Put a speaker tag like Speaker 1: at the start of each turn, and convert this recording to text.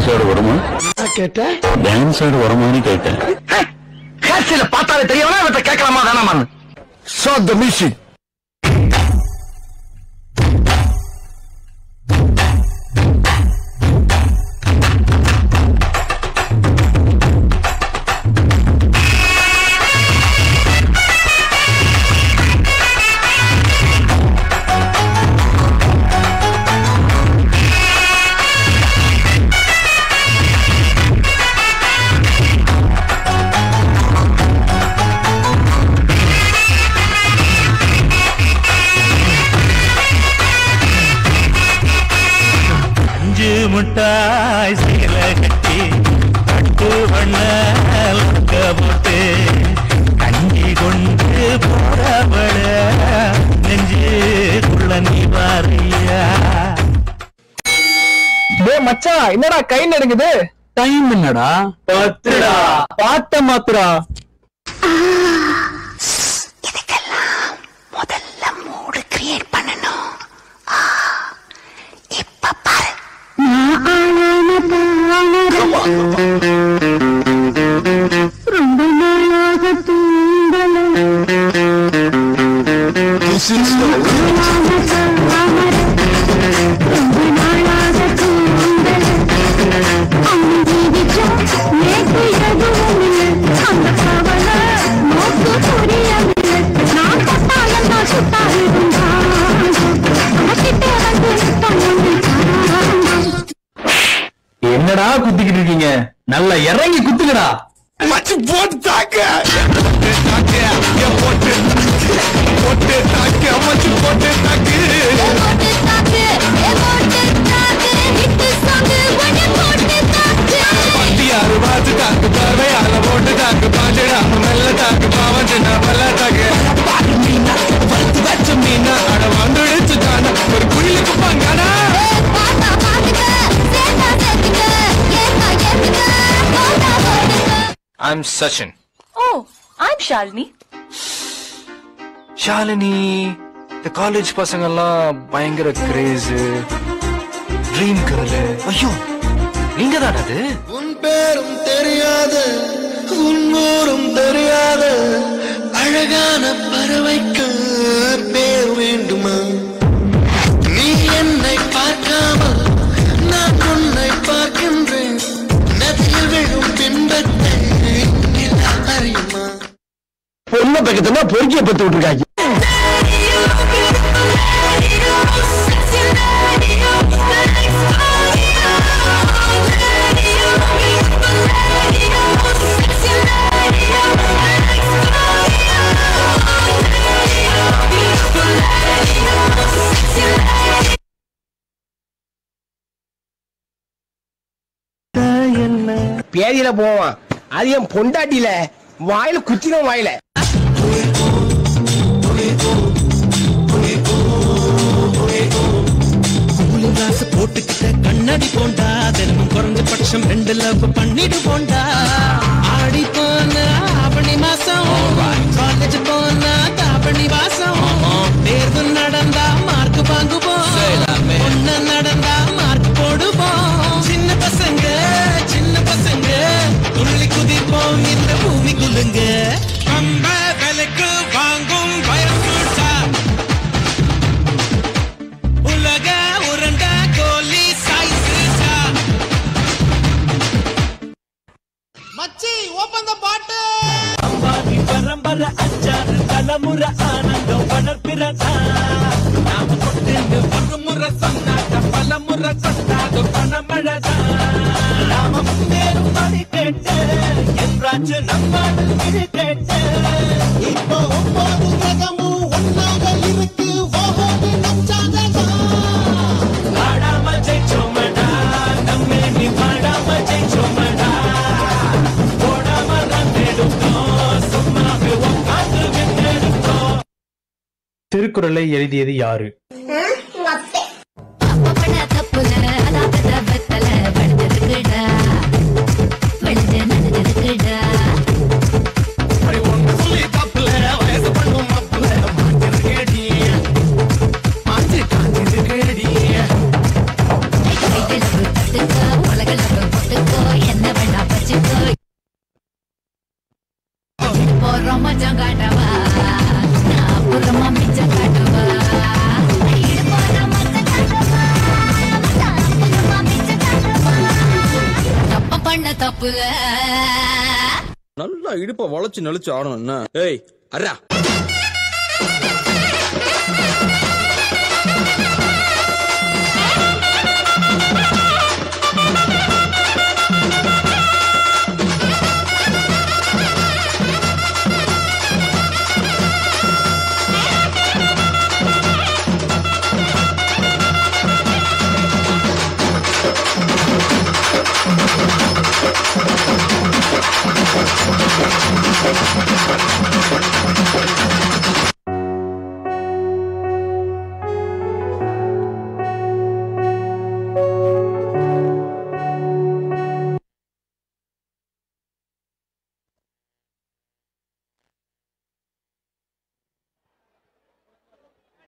Speaker 1: Dance ஆட வருமா
Speaker 2: கேட்ட
Speaker 1: டான்ஸ் ஆட வருமான்னு கேட்டேன்
Speaker 2: காட்சியில பார்த்தாலே தெரியவனா இவற்றை கேட்கலாமா வேணாமான்னு
Speaker 3: Start the music.
Speaker 4: அஞ்சு முட்டாய் சேல கட்டி பட்டு வண்ண லக்க போட்டு கஞ்சி கொண்டு போறவள நெஞ்சுக்குள்ள நீ பாரியா
Speaker 5: டே மச்சான் என்னடா கை நடுங்குது
Speaker 1: டைம் என்னடா
Speaker 5: பத்துடா பாட்ட மாத்துடா
Speaker 6: முதல்ல மூடு கிரியேட் பண்ணணும் ஆ, இப்ப பாரு ரொம்ப நாளாக தூங்கல
Speaker 3: This is the
Speaker 6: ரொம்ப நாளாக தூங்கல அவன் ஜீவிச்சா நேற்று எதுவும் இல்லை அந்த கவலை நோக்கு புரியவில்லை நான் பட்டாயம் தான் சுட்டாயிருந்தான் அவகிட்ட வந்து தன்னுடைய
Speaker 5: என்னடா குத்திக்கிட்டு இருக்கீங்க நல்லா இறங்கி குத்துங்கடா
Speaker 3: மச்சு போட்டு தாக்க தாக்க ஏன் போட்டு போட்டு தாக்க மச்சு போட்டு தாக்கு
Speaker 6: போட்டு தாக்கு ஏ போட்டு தாக்கு ஹிட் சாங் ஒன்னு போட்டு தாக்கு
Speaker 3: யாரு பார்த்து தாக்கு பார்வையால போட்டு தாக்கு பாட்டுடா மெல்ல தாக்கு பாவஞ்சு நான் மெல்ல தாக்கு பாட்டு மீனா வளர்த்து வச்ச மீனா அட வந்துடுச்சு தானா ஒரு குயிலுக்கு பங்கானா
Speaker 6: பாட்டா பாட்டுக்க சேத்தா சேத்துக்க ஏத்தா ஏத்துக்க போட்டா போட்டுக்க
Speaker 7: I'm Sachin.
Speaker 8: Oh, I'm Shalini.
Speaker 7: Shalini இந்த காலேஜ் பசங்கெல்லாம் பயங்கர கிரேஸ் ட்ரீம் கேர்ள் ஐயோ நீங்க தான் அது
Speaker 3: உன் பேரும் தெரியாது உன் ஊரும் தெரியாது அழகான பறவைக்கு பேர் வேண்டுமா நீ என்னை பார்க்காமல் நான் உன்னை பார்க்கின்றேன் நதியில் விழும் பின்பத்தை நிலா அறியுமா
Speaker 2: பொண்ணை பக்கத்துல பொறுக்கிய பத்து விட்டுருக்காங்க பேதியில போவான் அது என் பொண்டாட்டியில வாயில குத்தின வாயில
Speaker 4: கூலிங் கிளாஸ் போட்டுக்கிட்ட கண்ணாடி போண்டா தினமும் குறைஞ்சபட்சம் ரெண்டு லவ் பண்ணிட்டு போண்டா ஆடி போன ஆவணி மாசம் காலேஜ் போன தாவணி வாசம் தேர்வு நடந்தா மார்க் வாங்குவோம் ஒண்ணு நடந்தா மார்க் போடுவோம் சின்ன பசங்க சின்ன பசங்க துள்ளி குதிப்போம் இந்த பூமி குலுங்க கம்ப விலைக்கு வாங்கும் வயசூட்டா உலக உருண்ட கோலி சைஸா மச்சி ஓபன் த பாட்டு அம்பாடி பரம்பர அஞ்சாறு தலைமுறை ஆனந்தம் வளர்ப்பிறதா நாம கொண்டு ஒரு முறை சொன்னாக்க பல முறை கொண்டாது பணமழதா நாம முன்னேறும் படி கேட்டு என்றாச்சு நம்மாடு விழி கேட்டு இப்போ ஒன்பது கிரகமும் ஒன்னாக இருக்கு ஓஹோடு நம் சாதகா பாடாம ஜெயிச்சோமடா நம்மே நீ பாடாம ஜெயிச்சோமடா போடாம ரன் எடுத்தோம் சும்மாவே உட்காந்து விட்டெடுத்தோம்
Speaker 5: திருக்குறளை எழுதியது யாரு
Speaker 6: அப்பப்பட தப்புல அதாபத வெத்தல வெளுந்திருக்குடா வெளுந்து நடந்திருக்குடா
Speaker 4: சொல்லி தப்புல வயசு பண்ணும் மப்புல மாட்டிருக்கேடி மாற்றி காத்திருக்கேடி
Speaker 6: கைகளவு தட்டுக்க உலகளவு தப்புல
Speaker 3: நல்லா இடுப்ப வளைச்சு நெளிச்சு ஆடணும் என்ன ஏய் அர்ரா
Speaker 6: ஆ